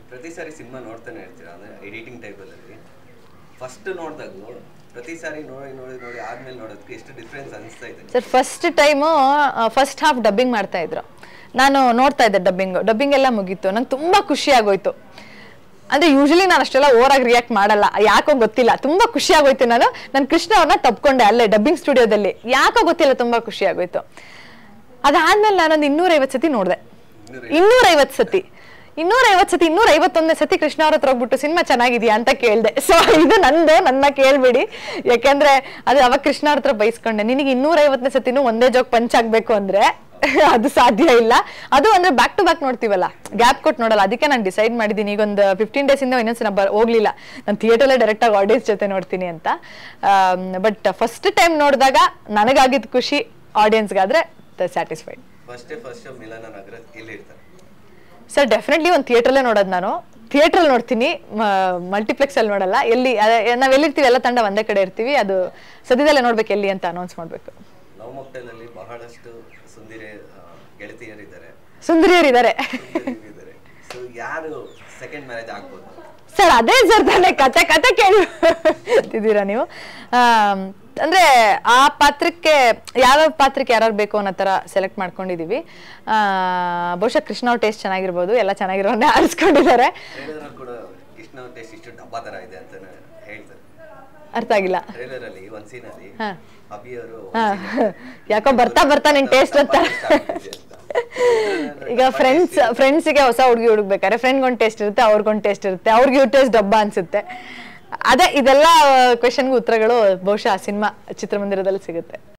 ಪ್ರತಿ ಸಾರಿ ಸಿನಿಮಾ ನೋಡ್ತಾನೆ ಇರ್ತೀರಾ ಅಂದ್ರೆ ಎಡಿಟಿಂಗ್ ಟೈಪಲ್ಲಿ ಫಸ್ಟ್ ನೋಡಿದಾಗ ಪ್ರತಿ ಸಾರಿ ನೋಡಿ ನೋಡಿ ನೋಡಿ ಆದ್ಮೇಲೆ ನೋಡೋದಕ್ಕೆ ಎಷ್ಟು ಡಿಫ್ರೆನ್ಸ್ ಅನಿಸ್ತಾ ಇದೆ sir first time first half dubbing ಮಾಡ್ತಾ ಇದ್ರು ನಾನು ನೋಡ್ತಾ ಇದ್ದೆ ಡಬ್ಬಿಂಗ್ ಡಬ್ಬಿಂಗ್ ಎಲ್ಲ ಮುಗೀತು ನಂಗೆ ತುಂಬ ಖುಷಿ ಆಗೋಯ್ತು ಅಂದ್ರೆ ಯೂಶಲಿ ನಾನು ಅಷ್ಟೆಲ್ಲ ಓವರಾಗಿ ರಿಯಾಕ್ಟ್ ಮಾಡಲ್ಲ ಯಾಕೋ ಗೊತ್ತಿಲ್ಲ ತುಂಬಾ ಖುಷಿ ಆಗೋಯ್ತು ನಾನು ನಾನು ಕೃಷ್ಣ ಅವ್ರನ್ನ ತಪ್ಕೊಂಡೆ ಅಲ್ಲೇ ಡಬ್ಬಿಂಗ್ ಸ್ಟುಡಿಯೋದಲ್ಲಿ ಯಾಕೋ ಗೊತ್ತಿಲ್ಲ ತುಂಬಾ ಖುಷಿ ಆಗೋಯ್ತು ಅದಾದ್ಮೇಲೆ ನಾನೊಂದು ಇನ್ನೂರೈವತ್ತು ಸತಿ ನೋಡಿದೆ ಇನ್ನೂರೈವತ್ತು ಸತಿ ಇನ್ನೂರೈವತ್ತು ಸತಿ ಇನ್ನೂರ ಐವತ್ತೊಂದನೇ ಸತಿ ಕೃಷ್ಣ ಅವ್ರ ಹತ್ರ ಹೋಗ್ಬಿಟ್ಟು ಸಿನಿಮಾ ಚೆನ್ನಾಗಿದ್ಯಾ ಅಂತ ಕೇಳಿದೆ ಸೊ ಇದು ನಂದು ನನ್ನ ಕೇಳ್ಬಿಡಿ ಯಾಕೆಂದ್ರೆ ಅದು ಅವಾಗ ಕೃಷ್ಣ ಅವ್ರ ಹತ್ರ ಬೈಸ್ಕೊಂಡೆ ನಿನಗೆ ಇನ್ನೂರೈವತ್ತನೇ ಸತಿನೂ ಒಂದೇ ಜೋಕ್ ಪಂಚ್ ಆಗ್ಬೇಕು ಅಂದ್ರೆ ಅದು ಸಾಧ್ಯ ಇಲ್ಲ ಅದು ಅಂದ್ರೆ ಬ್ಯಾಕ್ ಟು ಬ್ಯಾಕ್ ನೋಡ್ತೀವಲ್ಲ ಗ್ಯಾಪ್ ಕೊಟ್ಟು ನೋಡಲ್ಲ ಅದಕ್ಕೆ ನಾನು ಡಿಸೈಡ್ ಮಾಡಿದ್ದೀನಿ ಈಗ ಒಂದು ಫಿಫ್ಟೀನ್ ಡೇಸ್ ಇಂದ ಇನ್ನೊಂದ್ಸಲ ಬರ್ ಹೋಗ್ಲಿಲ್ಲ ನಾನು ಥಿಯೇಟರ್ಲೇ ಡೈರೆಕ್ಟ್ ಆಗಿ ಆಡಿಯನ್ಸ್ ಜೊತೆ ನೋಡ್ತೀನಿ ಅಂತ ಬಟ್ ಫಸ್ಟ್ ಟೈಮ್ ನೋಡಿದಾಗ ನನಗಾಗಿದ್ದು ಖುಷಿ ಆಡಿಯನ್ಸ್ಗಾದ್ರೆ ಸ್ಯಾಟಿಸ್ಫೈಡ್ ಫಸ್ಟೇ ಫಸ್ಟ್ ಶೋ ಮಿಲನ ನಗರ ಇಲ್ಲಿ ಇರ್ತಾರೆ ಸರ್ ಡೆಫಿನೆಟ್ಲಿ ಒಂದು ಥಿಯೇಟ್ರಲ್ಲೇ ನೋಡೋದು ನಾನು ಥಿಯೇಟ್ರಲ್ಲಿ ನೋಡ್ತೀನಿ ಮಲ್ಟಿಪ್ಲೆಕ್ಸ್ ಅಲ್ಲಿ ನೋಡಲ್ಲ ಎಲ್ಲಿ ಅದೇ- ನಾವ್ ಎಲ್ಲಿರ್ತೀವಿ ಎಲ್ಲ ತಂಡ ಒಂದೇ ಕಡೆ ಇರ್ತೀವಿ ಅದು ಸದ್ಯದಲ್ಲೇ ನೋಡ್ಬೇಕು ಎಲ್ಲಿ ಅಂತ ಅನೌನ್ಸ್ ಮಾಡ್ಬೇಕು ಲವ್ ಮೊಕ್ಟೈಲಲ್ಲಿ ಬಹಳಷ್ಟು ಸುಂದಿರ ಗೆಳತಿಯರಿದ್ದಾರೆ ಸುಂದರಿಯರಿದ್ದಾರೆ ಇದ್ದಾರೆ ಸೊ ಯಾರು ಸೆಕೆಂಡ್ ಮ್ಯಾರೇಜ್ ಆಗ್ಬೋದು ಸರ್ ಅದೇ ಸರ್ ತಾನೇ ಕತೆ ಕತೆ ಕೇಳಿದ್ದೀರಾ ನೀವು ಆಮ್, ಅಂದ್ರೆ ಆ ಪಾತ್ರಕ್ಕೆ ಯಾವ್ಯಾವ ಪಾತ್ರಕ್ಕೆ ಯಾರು ಬೇಕು ಅನ್ನೋ ಥರ ಸೆಲೆಕ್ಟ್ ಮಾಡ್ಕೊಂಡಿದೀವಿ ಆ, ಬಹುಶಃ ಕೃಷ್ಣ ಅವ್ರ ಟೇಸ್ಟ್ ಚೆನ್ನಾಗಿರ್ಬೋದು ಎಲ್ಲ ಚೆನ್ನಾಗಿರೋನೇ ಆರಿಸ್ಕೊಂಡಿದ್ದಾರೆ ಟ್ರೇಲರ್ ಕೂಡ ಕೃಷ್ಣ ಟೇಸ್ಟ್ ಇಷ್ಟು ಡಬ್ಬಾ ತರ ಇದೆ ಅಂತ ಹೇಳ್ತಾರೆ ಅರ್ಥ ಆಗಿಲ್ಲ ಟ್ರೇಲರ್ ಅಲ್ಲಿ ಒಂದ್ ಸೀನ್ ಅಲ್ಲಿ ಹಾ. ಅಭಿ ಅವರು ಹಾ. ಯಾಕೋ ಬರ್ತಾ ಬರ್ತಾ ನಿನ್ ಟೇಸ್ಟ್ ಅಂತ ಈಗ ಫ್ರೆಂಡ್ಸ್ ಫ್ರೆಂಡ್ಸಿಗೆ ಹೊಸ ಹುಡುಗಿ ಹುಡುಕ್ಬೇಕಾದ್ರೆ ಫ್ರೆಂಡ್ಗೊಂದು ಟೇಸ್ಟ್ ಇರುತ್ತೆ ಅವ್ರಿಗೊಂದು ಟೇಸ್ಟ್ ಇರುತ್ತೆ ಅವ್ರಿಗೆ ಇವ್ ಟೇಸ್ಟ್ ಡಬ್ಬ ಅನ್ಸುತ್ತೆ ಅದೇ ಇದೆಲ್ಲ ಕ್ವೆಶನ್ಗೂ ಉತ್ತರಗಳು ಬಹುಶಃ ಸಿನಿಮಾ ಚಿತ್ರಮಂದಿರದಲ್ಲಿ ಸಿಗುತ್ತೆ